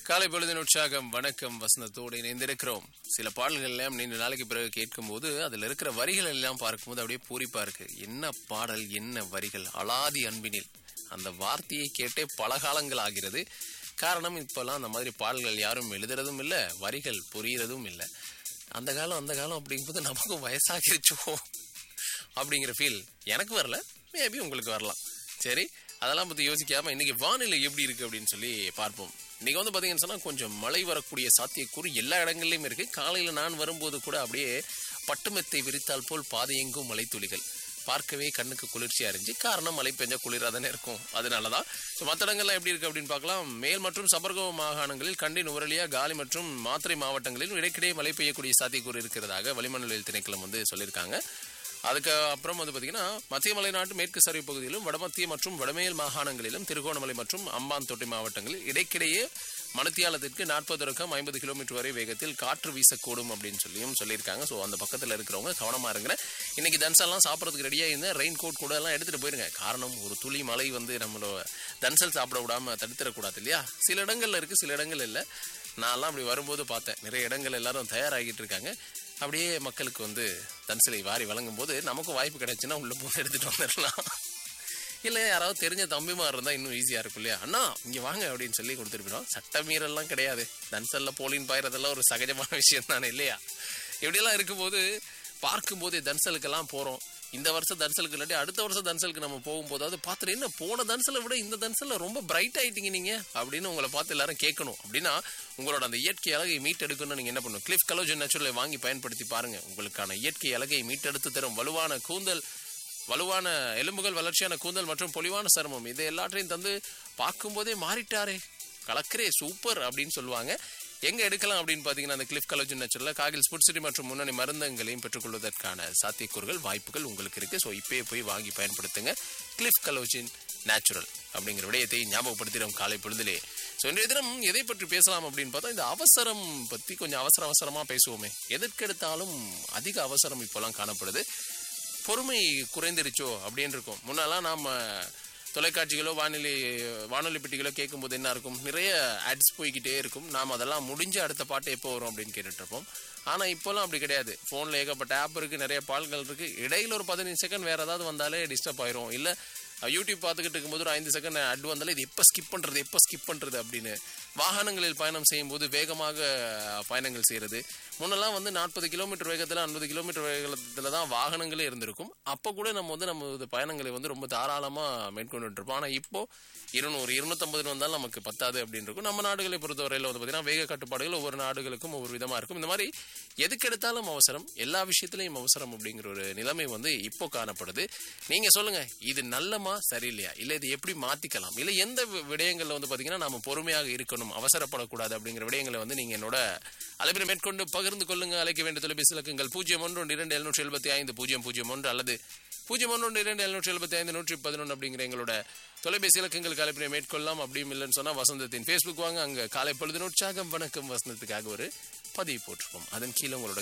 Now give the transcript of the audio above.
காலை பொழுதின் உற்சாகம் வணக்கம் வசந்தத்தோடு இணைந்திருக்கிறோம் சில பாடல்கள் எல்லாம் நீண்ட நாளைக்கு பிறகு கேட்கும்போது அதுல இருக்கிற வரிகள் எல்லாம் பார்க்கும்போது அப்படியே பூரிப்பா இருக்கு என்ன பாடல் என்ன வரிகள் அலாதி அன்பினில் அந்த வார்த்தையை கேட்டே பல காலங்கள் ஆகிறது காரணம் இப்பெல்லாம் அந்த மாதிரி பாடல்கள் யாரும் எழுதுறதும் இல்லை வரிகள் புரியறதும் இல்லை அந்த காலம் அந்த காலம் அப்படிங்கும்போது நமக்கும் வயசாகிருச்சோ அப்படிங்கிற ஃபீல் எனக்கு வரல மேபி உங்களுக்கு வரலாம் சரி அதெல்லாம் பத்தி யோசிக்காம இன்னைக்கு வானிலை எப்படி இருக்கு அப்படின்னு சொல்லி பார்ப்போம் இன்னைக்கு வந்து பாத்தீங்கன்னு சொன்னா கொஞ்சம் மழை வரக்கூடிய சாத்தியக்கூறு எல்லா இடங்கள்லயும் இருக்கு காலையில நான் வரும்போது கூட அப்படியே பட்டுமெத்தை விரித்தால் போல் பாதையெங்கும் மழை துளிகள் பார்க்கவே கண்ணுக்கு குளிர்ச்சியா இருந்துச்சு காரணம் மழை பெஞ்சா குளிரா தானே இருக்கும் அதனாலதான் ஸோ மற்ற இடங்கள்லாம் எப்படி இருக்கு அப்படின்னு பார்க்கலாம் மேல் மற்றும் சபர்கோ மாகாணங்களில் கண்டி நுவரலியா காலி மற்றும் மாத்திரை மாவட்டங்களில் இடைக்கிடையே மழை பெய்யக்கூடிய சாத்தியக்கூறு இருக்கிறதாக வளிமண்டல திணைக்களம் வந்து சொல்லியிருக்காங்க அதுக்கு அப்புறம் வந்து பார்த்தீங்கன்னா மத்திய மலைநாட்டு மேற்கு சரிவு பகுதியிலும் வடமத்திய மற்றும் வடமேல் மாகாணங்களிலும் திருகோணமலை மற்றும் அம்பாந்தோட்டை மாவட்டங்களில் இடைக்கிடையே மணத்தியாலத்திற்கு நாற்பது ரகம் ஐம்பது கிலோமீட்டர் வரை வேகத்தில் காற்று வீசக்கூடும் அப்படின்னு சொல்லியும் சொல்லியிருக்காங்க ஸோ அந்த பக்கத்தில் இருக்கிறவங்க கவனமாக இருங்க இன்னைக்கு தன்சல்லாம் சாப்பிட்றதுக்கு ரெடியாக இருந்த ரெயின் கோட் கூட எல்லாம் எடுத்துகிட்டு போயிருங்க காரணம் ஒரு துளி மழை வந்து நம்மளோட தன்சல் சாப்பிட விடாம தடுத்துடக்கூடாது இல்லையா சில இடங்கள்ல இருக்குது சில இடங்கள் இல்லை நான்லாம் அப்படி வரும்போது பார்த்தேன் நிறைய இடங்கள் எல்லாரும் தயாராகிட்டு இருக்காங்க அப்படியே மக்களுக்கு வந்து தன்சிலை வாரி வழங்கும் போது நமக்கும் வாய்ப்பு கிடைச்சுன்னா உள்ள போய் எடுத்துட்டு வந்துடலாம் இல்லை யாராவது தெரிஞ்ச தம்பிமார் இருந்தால் இன்னும் ஈஸியாக இருக்கும் இல்லையா அண்ணா இங்கே வாங்க அப்படின்னு சொல்லி கொடுத்துருப்போம் சட்ட மீறல்லாம் கிடையாது தன்சல்ல போலின் பாயிரதெல்லாம் ஒரு சகஜமான விஷயம் தானே இல்லையா இப்படியெல்லாம் இருக்கும்போது பார்க்கும்போதே தன்சலுக்கெல்லாம் போகிறோம் இந்த வருஷம் தன்சலுக்கு இல்லாட்டி அடுத்த வருஷம் தன்சலுக்கு நம்ம போகும்போதாவது பார்த்துட்டு என்ன போன தன்சலை விட இந்த தன்சலில் ரொம்ப பிரைட் ஆயிட்டீங்க நீங்க அப்படின்னு உங்களை பார்த்து எல்லாரும் கேட்கணும் அப்படின்னா உங்களோட அந்த இயற்கை அழகை மீட்டெடுக்கணும்னு நீங்க என்ன பண்ணணும் கிளிஃப் கலோஜன் நேச்சுரலை வாங்கி பயன்படுத்தி பாருங்க உங்களுக்கான இயற்கை அழகை மீட்டெடுத்து தரும் வலுவான கூந்தல் வலுவான எலும்புகள் வளர்ச்சியான கூந்தல் மற்றும் பொலிவான சருமம் இது எல்லாத்தையும் தந்து பார்க்கும்போதே மாறிட்டாரே கலக்கரே சூப்பர் அப்படின்னு சொல்லுவாங்க எங்க எடுக்கலாம் அப்படின்னு பாத்தீங்கன்னா அந்த கிளிஃப் கலோஜன் நேச்சுரல்ல காகில் ஸ்புட் சிட்டி மற்றும் முன்னணி மருந்தங்களையும் பெற்றுக்கொள்வதற்கான சாத்தியக்கூறுகள் வாய்ப்புகள் உங்களுக்கு இருக்கு ஸோ இப்பயே போய் வாங்கி பயன்படுத்துங்க கிளிஃப் கலோஜின் நேச்சுரல் அப்படிங்கிற விடயத்தை ஞாபகப்படுத்திடும் காலை பொழுதிலே ஸோ இன்றைய தினம் எதை பற்றி பேசலாம் அப்படின்னு பார்த்தா இந்த அவசரம் பத்தி கொஞ்சம் அவசர அவசரமா பேசுவோமே எதற்கெடுத்தாலும் அதிக அவசரம் இப்போலாம் காணப்படுது பொறுமை குறைந்துருச்சோ அப்படின்னு இருக்கும் முன்னெல்லாம் நாம தொலைக்காட்சிகளோ வானொலி வானொலி பெட்டிகளோ கேட்கும்போது என்ன இருக்கும் நிறைய ஆட்ஸ் போய்கிட்டே இருக்கும் நாம் அதெல்லாம் முடிஞ்சு அடுத்த பாட்டு எப்போ வரும் அப்படின்னு கேட்டுட்டு இருப்போம் ஆனால் இப்போலாம் அப்படி கிடையாது ஃபோனில் ஏகப்பட்ட ஆப் இருக்குது நிறைய பால்கள் இருக்குது இடையில ஒரு பதினஞ்சு செகண்ட் வேறு ஏதாவது வந்தாலே டிஸ்டர்ப் ஆயிரும் இல்லை யூடியூப் பார்த்துக்கிட்டு இருக்கும்போது ஒரு ஐந்து செகண்ட் அட் வந்தாலே இது எப்போ ஸ்கிப் பண்ணுறது எப்போ ஸ்கிப் பண்ணுறது அப்படின்னு வாகனங்களில் பயணம் செய்யும்போது வேகமாக பயணங்கள் செய்கிறது முன்னெல்லாம் வந்து நாற்பது கிலோமீட்டர் வேகத்தில் ஐம்பது கிலோமீட்டர் வேகத்தில் தான் வாகனங்களே இருந்திருக்கும் அப்போ கூட நம்ம வந்து நம்ம பயணங்களை வந்து ரொம்ப தாராளமாக மேற்கொண்டு இருப்போம் ஆனால் இப்போ இருநூறு இருநூத்தம்பது வந்தாலும் நமக்கு பத்தாது அப்படின்னு இருக்கும் நம்ம நாடுகளை பொறுத்தவரையில் வந்து பார்த்தீங்கன்னா வேக கட்டுப்பாடுகள் ஒவ்வொரு நாடுகளுக்கும் ஒவ்வொரு விதமாக இருக்கும் இந்த மாதிரி எதுக்கு எடுத்தாலும் அவசரம் எல்லா விஷயத்திலையும் அவசரம் அப்படிங்கிற ஒரு நிலைமை வந்து இப்போ காணப்படுது நீங்கள் சொல்லுங்க இது நல்லமா சரியில்லையா இல்லை இது எப்படி மாற்றிக்கலாம் இல்லை எந்த விடயங்களில் வந்து பார்த்தீங்கன்னா நம்ம பொறுமையாக இருக்கணும் அவசரப்படக்கூடாது அப்படிங்கிற விடயங்களை வந்து நீங்கள் என்னோட அழைப்பினை மேற்கொண்டு பகிர்ந்து கொள்ளுங்க அழைக்க வேண்டிய தொலைபேசி இலக்கங்கள் பூஜ்ஜியம் ஒன்று ஒன்று இரண்டு எழுநூற்றி எழுபத்தி ஐந்து பூஜ்ஜியம் பூஜ்ஜியம் ஒன்று அல்லது பூஜ்ஜியம் ஒன்று ஒன்று இரண்டு எழுநூற்றி எழுபத்தி ஐந்து நூற்றி பதினொன்று அப்படிங்கிற எங்களோட தொலைபேசி இலக்கங்களுக்கு அழைப்பினை மேற்கொள்ளலாம் அப்படியும் இல்லைன்னு சொன்னால் வசந்தத்தின் ஃபேஸ்புக் வாங்க அங்கே காலை பொழுது உற்சாகம் வணக்கம் வசந்தத்துக்காக ஒரு பதிவு போட்டிருப்போம் அதன் கீழே உங்களோட